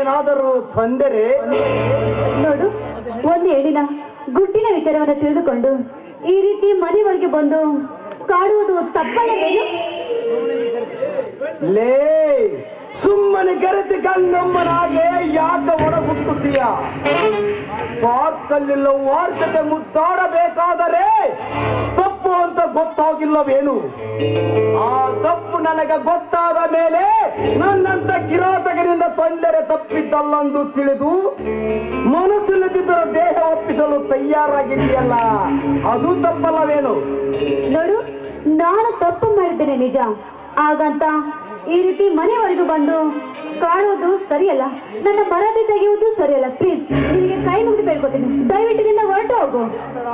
ಏನಾದರೂ ತೊಂದರೆ ನೋಡು ಒಂದು ಹೆಣ್ಣಿನ ಗುಟ್ಟಿನ ವಿಚಾರವನ್ನು ತಿಳಿದುಕೊಂಡು ಈ ರೀತಿ ಮನೆವರೆಗೆ ಬಂದು ಕಾಡುವುದು ತಪ್ಪಲ್ಲವೇನು ಲೇ ಸುಮ್ಮನೆ ಕರೆತಿ ಗಂಗಮ್ಮನಾಗೆ ಯಾಕ ಒಡಗುಟ್ಟುತ್ತೀಯ ಪಾರ್ಕಲ್ಲಿಲ್ಲ ವಾರ್ಕತೆ ಮುದ್ದಾಡಬೇಕಾದರೆ ತಪ್ಪು ಅಂತ ಗೊತ್ತಾಗಿಲ್ಲವೇನು ಆ ತಪ್ಪು ನನಗೆ ಗೊತ್ತಾದ ಮೇಲೆ ನನ್ನಂತ ಕಿರಾತಕರಿಂದ ತೊಂದರೆ ತಪ್ಪಿದ್ದಲ್ಲಂದು ತಿಳಿದು ಮನಸ್ಸಿಲ್ಲದಿದ್ದರೂ ದೇಹ ಒಪ್ಪಿಸಲು ತಯಾರಾಗಿದೆಯಲ್ಲ ಅದು ತಪ್ಪಲ್ಲವೇನು ನೋಡು ನಾನು ತಪ್ಪು ಮಾಡಿದ್ದೇನೆ ನಿಜ ಹಾಗಂತ ಈ ರೀತಿ ಮನೆವರೆಗೂ ಬಂದು ಕಾಡುವುದು ಸರಿಯಲ್ಲ ನನ್ನ ಮರದಿ ತೆಗೆಯುವುದು ಸರಿಯಲ್ಲ ಪ್ಲೀಸ್ ನಿನಗೆ ಕೈ ಮುಗಿದು ಬೇಡ್ಕೋತೀನಿ ದಯವಿಟ್ಟು ನಿನ್ನ ಹೊರಟು ಹೋಗು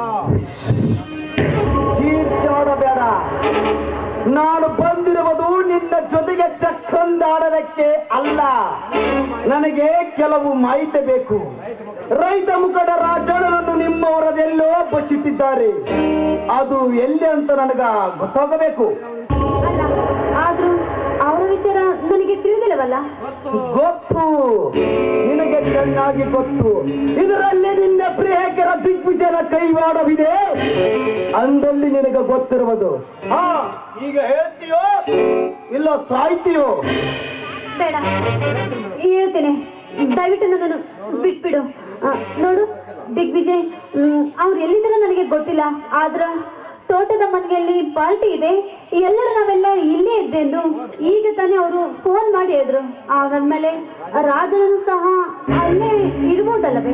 ಕೀರ್ಚಾಡಬೇಡ ನಾನು ಬಂದಿರುವುದು ನಿನ್ನ ಜೊತೆಗೆ ಚಕ್ಕಂದಾಡಲಿಕ್ಕೆ ಅಲ್ಲ ನನಗೆ ಕೆಲವು ಮಾಹಿತಿ ಬೇಕು ರೈತ ಮುಖಂಡ ರಾಜಣ್ಣನನ್ನು ನಿಮ್ಮವರದೆಲ್ಲೋ ಬಚ್ಚಿಟ್ಟಿದ್ದಾರೆ ಅದು ಎಲ್ಲಿ ಅಂತ ನನಗ ಗೊತ್ತಾಗಬೇಕು ಅಲ್ಲ ಆದ್ರೂ ಅವರ ವಿಚಾರ ನನಗೆ ತಿಳಿದಿಲ್ಲವಲ್ಲ ಗೊತ್ತು ನಿನಗೆ ಚೆನ್ನಾಗಿ ಗೊತ್ತು ಇದರಲ್ಲಿ ನಿನ್ನ ಪ್ರಿಯಕರ ದಿಗ್ವಿಜಯನ ಕೈವಾಡವಿದೆ ಅಂದಲ್ಲಿ ನಿನಗೆ ಗೊತ್ತಿರುವುದು ಹಾ ಈಗ ಹೇಳ್ತೀಯೋ ಇಲ್ಲ ಸಾಯ್ತೀಯೋ ಬೇಡ ಹೇಳ್ತೇನೆ ದಯವಿಟ್ಟು ನನ್ನನ್ನು ಬಿಟ್ಬಿಡು ಆ, ನೋಡು ದಿಗ್ವಿಜಯ್ ಅವ್ರು ಎಲ್ಲಿದ್ದಾರೋ ನನಗೆ ಗೊತ್ತಿಲ್ಲ ಆದ್ರ ತೋಟದ ಮನೆಯಲ್ಲಿ ಪಾರ್ಟಿ ಇದೆ ಎಲ್ಲರೂ ನಾವೆಲ್ಲ ಇಲ್ಲೇ ಇದ್ದೆಂದು ಈಗ ತಾನೇ ಅವರು ಫೋನ್ ಮಾಡಿ ಹೇಳಿದ್ರು ಆಮೇಲೆ ರಾಜನನ್ನು ಸಹ ಅಲ್ಲೇ ಇಡ್ಬೋದಲ್ಲವೇ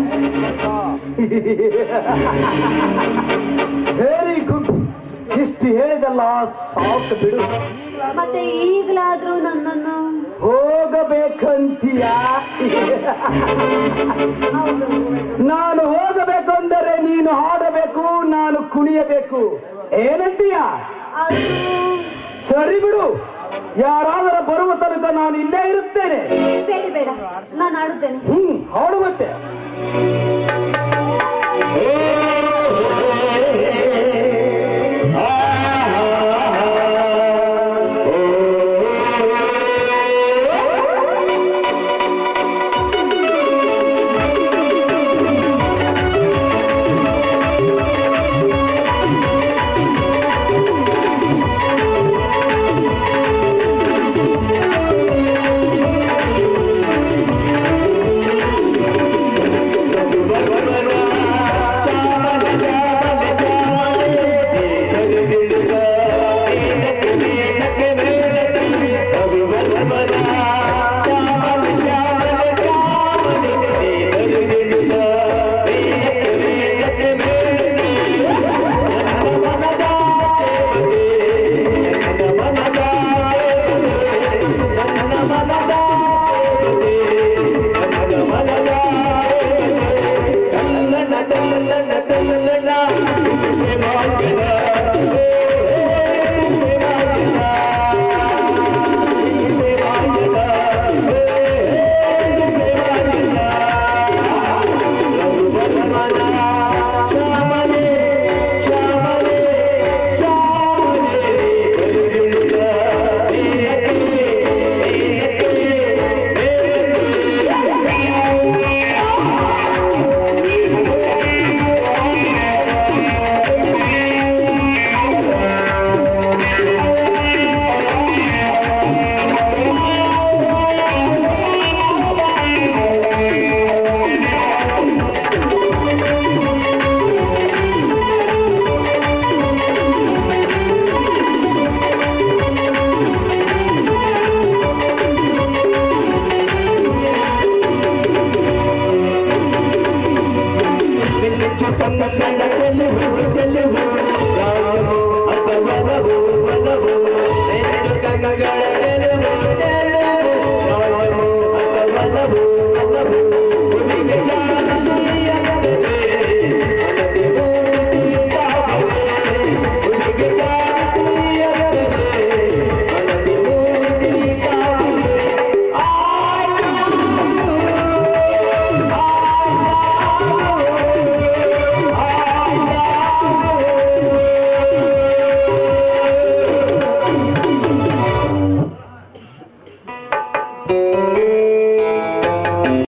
ವೆರಿ ಗುಡ್ ಇಷ್ಟು ಹೇಳಿದಲ್ಲ ಸಾಕು ಬಿಡು ಮತ್ತೆ ಈಗಲಾದ್ರೂ ನನ್ನನ್ನು ಹೋಗಬೇಕಂತೀಯ ಹೌದು ನಾನು ಹೋಗಬೇಕೆಂದರೆ ನೀನು ಹಾಡಬೇಕು ನಾನು ಕುಣಿಯಬೇಕು ಏನಂತೀಯ ಅದು ಸರಿ ಬಿಡು ಯಾರಾದರೂ ಬರುವ ತನಕ ನಾನು ಇಲ್ಲೇ ಇರುತ್ತೇನೆ ಬೇಡ ಬೇಡ ನಾನು ಆಡುತ್ತೇನೆ ಹ್ಮ್ ಹಾಡು ಮತ್ತೆ